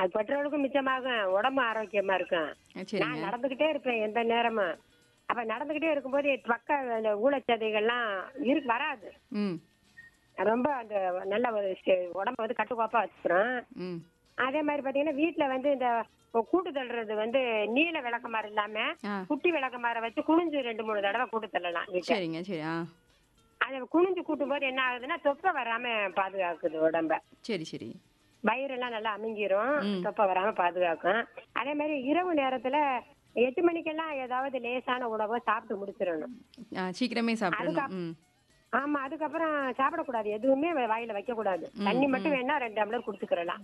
அது பெட்ரோலுக்கும் மிச்சமாகும் உடம்பு ஆரோக்கியமா இருக்கும் ஆ, சரிங்க நான் நடந்துகிட்டே இருப்பேன் எந்த நேரமும் அப்ப நடந்துகிட்டே இருக்கும்போது பக்க அந்த ஊழச்சதைகள்லாம் இருக்கு வராது ம் ரொம்ப அந்த நல்ல ஒரு ஸ்டே- உடம்ப வந்து கட்டுக்கோப்பா வச்சுக்கிறோம் ம் அதே மாதிரி பாத்தீங்கன்னா வீட்டுல வந்து இந்த கூட்டு தள்ளுறது வந்து நீல விளக்கமாறு இல்லாம ஆ குட்டி விளக்கமாற வச்சு குனிஞ்சு ரெண்டு மூணு தடவை கூட்டு தள்ளலாம் வீட்டை சரிங்க சரி ஆ அதை குனிஞ்சு கூட்டும் போது என்ன ஆகுதுன்னா தொப்பை வராம பாதுகாக்குது உடம்ப சரி சரி வயிறெல்லாம் நல்லா அமைங்கிரும் ம். தொப்பை வராம பாதுகாக்கும் அதே மாதிரி இரவு நேரத்துல எட்டு மணிக்கெல்லாம் ஏதாவது லேசான உணவை சாப்பிட்டு முடிச்சிடணும் ஆ சீக்கிரமே சாப்பிடணும் அதுக்கு ம் ஆமா அதுக்கப்புறம் சாப்பிடக்கூடாது எதுவுமே வாயில வைக்க கூடாது தண்ணி மட்டும் வேணா ரெண்டு டம்ளர் குடிச்சுக்கிறலாம்